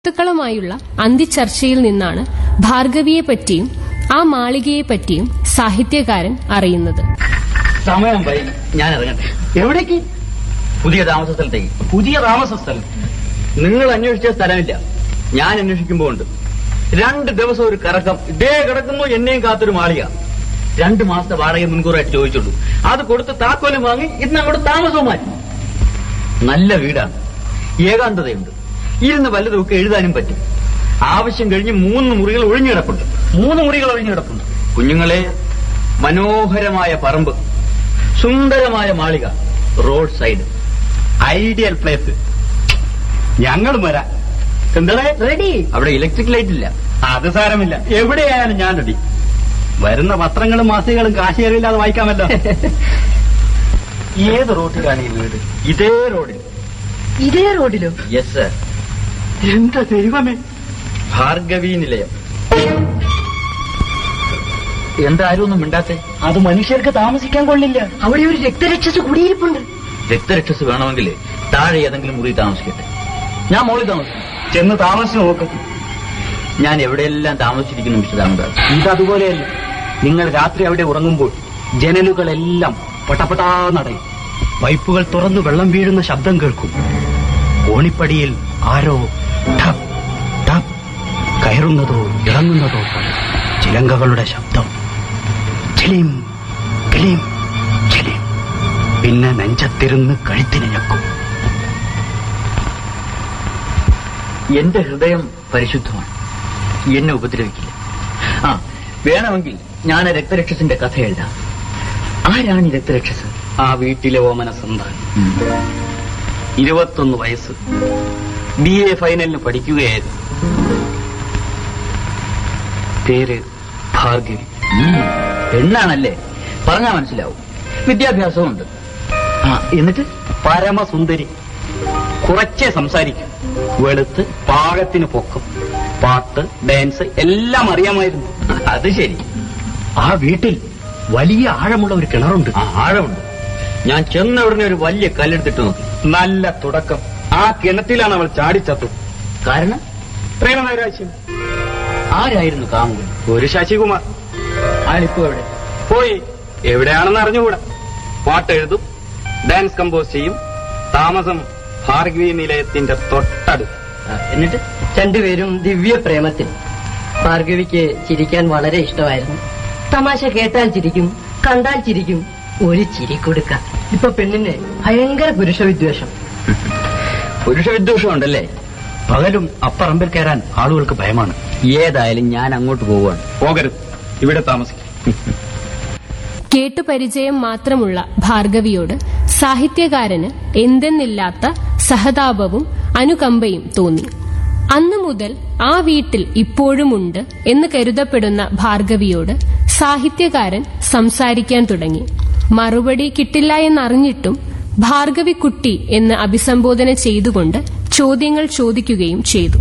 സുഹൃത്തുക്കളുമായുള്ള അന്തിച്ചർച്ചയിൽ നിന്നാണ് ഭാർഗവിയെപ്പറ്റിയും ആ മാളികയെപ്പറ്റിയും സാഹിത്യകാരൻ അറിയുന്നത് സമയം വൈകി ഞാൻ ഇറങ്ങട്ടെ എവിടേക്ക് പുതിയ താമസ സ്ഥലത്തേക്ക് പുതിയ താമസ സ്ഥലം നിങ്ങൾ അന്വേഷിച്ച സ്ഥലമില്ല ഞാൻ അന്വേഷിക്കുമ്പോ ഉണ്ട് രണ്ട് ദിവസം ഒരു കറക്കം ഇതേ കിടക്കുന്നു എന്നെയും കാത്തൊരു മാളിക രണ്ട് മാസത്തെ വാടക മുൻകൂറായിട്ട് ചോദിച്ചുള്ളൂ അത് കൊടുത്ത് താക്കോലും വാങ്ങി ഇന്ന് അങ്ങോട്ട് താമസവും മാറ്റി നല്ല വീടാണ് ഏകാന്തതയുണ്ട് ഇരുന്ന് വല്ലതൊക്കെ എഴുതാനും പറ്റും ആവശ്യം കഴിഞ്ഞ് മൂന്ന് മുറികൾ ഒഴിഞ്ഞു കിടപ്പുണ്ട് മൂന്ന് മുറികൾ ഒഴിഞ്ഞു കിടപ്പുണ്ട് കുഞ്ഞുങ്ങളെ മനോഹരമായ പറമ്പ് സുന്ദരമായ മാളിക റോഡ് സൈഡ് ഐഡിയൽ പ്ലേസ് ഞങ്ങളും വരാം എന്താ റെഡി അവിടെ ഇലക്ട്രിക് ലൈറ്റ് ഇല്ല അത് സാരമില്ല എവിടെയായാലും ഞാൻ റെഡി വരുന്ന പത്രങ്ങളും മാസികകളും കാശിയറിയില്ലാതെ വായിക്കാമല്ലോ ഏത് റോട്ടിലാണ് ഈ വീട് ഇതേ റോഡിൽ ഇതേ റോഡിലോ യെസ് സർ എന്റെ ദൈവമേ ഭാർഗവി നിലയം എന്താ ആരും ഒന്നും മിണ്ടാത്തെ അത് മനുഷ്യർക്ക് താമസിക്കാൻ കൊള്ളില്ല അവിടെ ഒരു രക്തരക്ഷസ് കുടിയിരിപ്പുണ്ട് രക്തരക്ഷസ് വേണമെങ്കിൽ താഴെ ഏതെങ്കിലും മുറി താമസിക്കട്ടെ ഞാൻ മോളിൽ താമസിക്കും ചെന്ന് താമസിച്ച് നോക്കും ഞാൻ എവിടെയെല്ലാം താമസിച്ചിരിക്കുന്നു മിസ്റ്റർ രാമദാസ് ഇതതുപോലെയല്ല നിങ്ങൾ രാത്രി അവിടെ ഉറങ്ങുമ്പോൾ ജനലുകളെല്ലാം പട്ടപട്ടാ നടയും പൈപ്പുകൾ തുറന്നു വെള്ളം വീഴുന്ന ശബ്ദം കേൾക്കും ഓണിപ്പടിയിൽ ആരോ ടപ് ടപ് കയറുന്നതോ ഇറങ്ങുന്നതോ പോലെ ചിലങ്കകളുടെ ശബ്ദം ചിലിം കിളിം ചിലിം പിന്നെ നെഞ്ചത്തിരുന്ന് കഴുത്തിന് ഞെക്കും എന്റെ ഹൃദയം പരിശുദ്ധമാണ് എന്നെ ഉപദ്രവിക്കില്ല ആ വേണമെങ്കിൽ ഞാൻ ആ രക്തരക്ഷസിന്റെ കഥ എഴുതാം ആരാണ് ഈ രക്തരക്ഷസ് ആ വീട്ടിലെ ഓമന സന്താനം ഇരുപത്തൊന്ന് വയസ്സ് ബി എ ഫൈനലിന് പഠിക്കുകയായിരുന്നു പേര് ഭാർഗവി ഉം, പെണ്ണാണല്ലേ പറഞ്ഞാ മനസ്സിലാവും വിദ്യാഭ്യാസവും ഉണ്ട് ആ എന്നിട്ട് പരമസുന്ദരി കുറച്ചേ സംസാരിക്കും വെളുത്ത് പാകത്തിന് പൊക്കം പാട്ട് ഡാൻസ് എല്ലാം അറിയാമായിരുന്നു അത് ശരി ആ വീട്ടിൽ വലിയ ആഴമുള്ള ഒരു കിണറുണ്ട് ആ ആഴമുണ്ട് ഞാൻ ചെന്ന ഉടനെ ഒരു വലിയ കല്ലെടുത്തിട്ട് നോക്കി നല്ല തുടക്കം ആ കിണറ്റിലാണ് അവൾ ചാടിച്ചത്തു കാരണം പ്രേമനൈരാശ്യം ആരായിരുന്നു കാമുകൻ ഒരു ശശികുമാർ അയാളിപ്പോ എവിടെ പോയി എവിടെയാണെന്ന് അറിഞ്ഞുകൂടാ പാട്ട് എഴുതും ഡാൻസ് കമ്പോസ് ചെയ്യും താമസം ഭാർഗവി നിലയത്തിന്റെ തൊട്ടടുത്ത് ആ, എന്നിട്ട് രണ്ടുപേരും ദിവ്യ പ്രേമത്തിൽ ഭാർഗവിക്ക് ചിരിക്കാൻ വളരെ ഇഷ്ടമായിരുന്നു തമാശ കേട്ടാൽ ചിരിക്കും കണ്ടാൽ ചിരിക്കും ഒരു ചിരി കൊടുക്ക ഇപ്പൊ പെണ്ണിന് ഭയങ്കര പുരുഷവിദ്വേഷം പുരുഷ വിദ്വേഷം ഉണ്ടല്ലേ പകലും അപ്പറമ്പിൽ കയറാൻ ആളുകൾക്ക് ഭയമാണ് ഏതായാലും ഞാൻ അങ്ങോട്ട് പോവുകയാണ് പോകരുത് ഇവിടെ താമസിക്കും കേട്ടുപരിചയം മാത്രമുള്ള ഭാർഗവിയോട് സാഹിത്യകാരന് എന്തെന്നില്ലാത്ത സഹതാപവും അനുകമ്പയും തോന്നി അന്നു മുതൽ ആ വീട്ടിൽ ഇപ്പോഴുമുണ്ട് എന്ന് കരുതപ്പെടുന്ന ഭാർഗവിയോട് സാഹിത്യകാരൻ സംസാരിക്കാൻ തുടങ്ങി മറുപടി കിട്ടില്ല എന്നറിഞ്ഞിട്ടും ഭാർഗവി കുട്ടി എന്ന് അഭിസംബോധന ചെയ്തുകൊണ്ട് ചോദ്യങ്ങൾ ചോദിക്കുകയും ചെയ്തു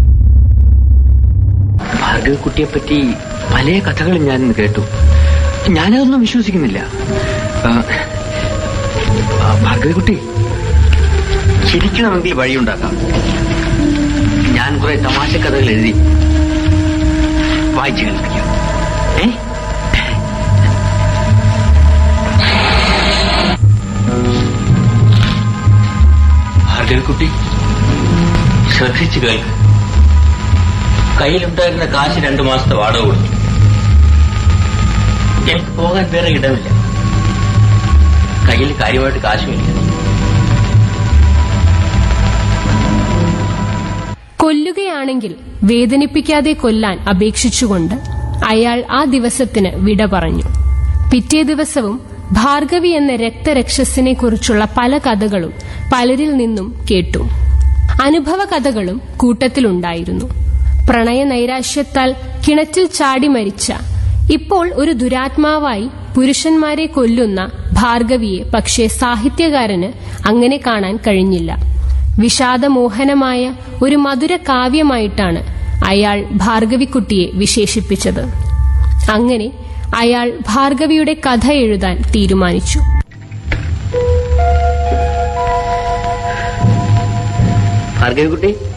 ഭാർഗവക്കുട്ടിയെ പറ്റി പല കഥകളും ഞാൻ കേട്ടു ഞാനതൊന്നും വിശ്വസിക്കുന്നില്ല ആ, ആ, ഭാർഗവക്കുട്ടി ചിരിക്കണമെങ്കിൽ വഴിയുണ്ടാക്കാം ഞാൻ കുറെ തമാശ കഥകൾ എഴുതി വായിച്ചു കേൾപ്പിക്കാം ഏ ഭാർഗവക്കുട്ടി ശ്രദ്ധിച്ചു കേൾക്ക് കയ്യിലുണ്ടായിരുന്ന കാശ് രണ്ടു മാസത്തെ വാടക കൊടുത്തു എനിക്ക് പോകാൻ വേറെ ഇടമില്ല കയ്യിൽ കാര്യമായിട്ട് കാശുമില്ല കൊല്ലുകയാണെങ്കിൽ വേദനിപ്പിക്കാതെ കൊല്ലാൻ അപേക്ഷിച്ചുകൊണ്ട് അയാൾ ആ ദിവസത്തിന് വിട പറഞ്ഞു പിറ്റേ ദിവസവും ഭാർഗവി എന്ന രക്തരക്ഷസിനെ കുറിച്ചുള്ള പല കഥകളും പലരിൽ നിന്നും കേട്ടു അനുഭവ കഥകളും കൂട്ടത്തിലുണ്ടായിരുന്നു പ്രണയ നൈരാശ്യത്താൽ കിണറ്റിൽ ചാടി മരിച്ച ഇപ്പോൾ ഒരു ദുരാത്മാവായി പുരുഷന്മാരെ കൊല്ലുന്ന ഭാർഗവിയെ പക്ഷേ സാഹിത്യകാരന് അങ്ങനെ കാണാൻ കഴിഞ്ഞില്ല വിഷാദമോഹനമായ ഒരു മധുര കാവ്യമായിട്ടാണ് അയാൾ ഭാർഗവിക്കുട്ടിയെ വിശേഷിപ്പിച്ചത് അങ്ങനെ അയാൾ ഭാർഗവിയുടെ കഥ എഴുതാൻ തീരുമാനിച്ചു ഭാർഗവിക്കുട്ടി